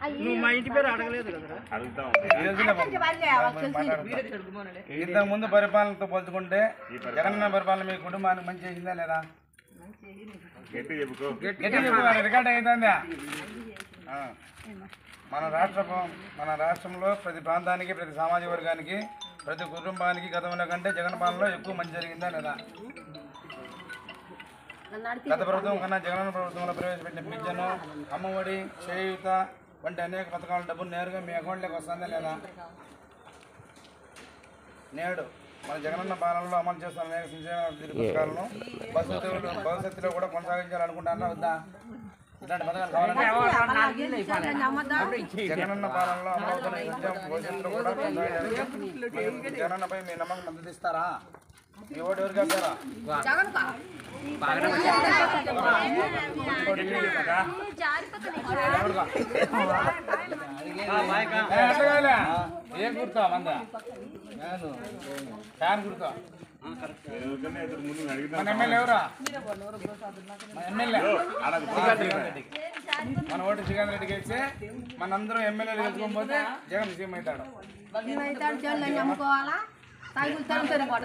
నువ్వు మా ఇంటి పేరు అడగలేదు కదరా అడుగుతా ఇంతకు ముందు పరిపాలనతో పోల్చుకుంటే జగనన్న పరిపాలన మీ కుటుంబానికి మంచి చేసిందా లేదా గట్టి చెప్పుకో గట్టి చెప్పు, రికార్డ్ అవుతుందా ఆ. మన రాష్ట్ర మన రాష్ట్రంలో ప్రతి ప్రాంతానికి ప్రతి సామాజిక వర్గానికి ప్రతి కుటుంబానికి గతంలో కంటే జగన్ పాలనలో ఎక్కువ మంచి జరిగిందా లేదా గత ప్రభుత్వం కన్నా జగనన్న ప్రభుత్వంలో ప్రవేశపెట్టిన పింఛను అమ్మఒడి చేయూత వంటి అనేక పథకాల డబ్బులు నేరుగా మీ అకౌంట్లోకి వస్తుందా లేదా నేడు మన జగనన్న పాలనలో అమలు చేస్తున్న అనేక సంక్షేమ అభివృద్ధి పథకాలను భవిష్యత్తులో భవిష్యత్తులో కూడా కొనసాగించాలనుకుంటున్నా వద్దా ఇలాంటి పథకాలు కావాలంటే జగనన్న పాలనలో అమలవుతున్న ఈ సంక్షేమ భవిష్యత్తులో కూడా కొనసాగించాలి జగనన్నపై మీ నమ్మకం మద్దతు ఇస్తారా మీ ఓటు ఎవరికి వేస్తారా ఎవరుగా? ఏ, అట్టగాలే. ఏ గుర్తా మంద ఫ్యాన్ గుర్తా ఎవరికన్నా ఇద్దరు ముందు అడిగితే మన ఎమ్మెల్యే ఎవరా మన ఎమ్మెల్యే అడగ మన ఓటు శ్రీకాంత్ రెడ్డికి ఇస్తే మనందరం ఎమ్మెల్యేలు గెలుచుకోకపోతే జగన్ సీఎం అవుతాడు మేమైతే చెల్లని అమ్ముకోవాలా సైకిల్ తరం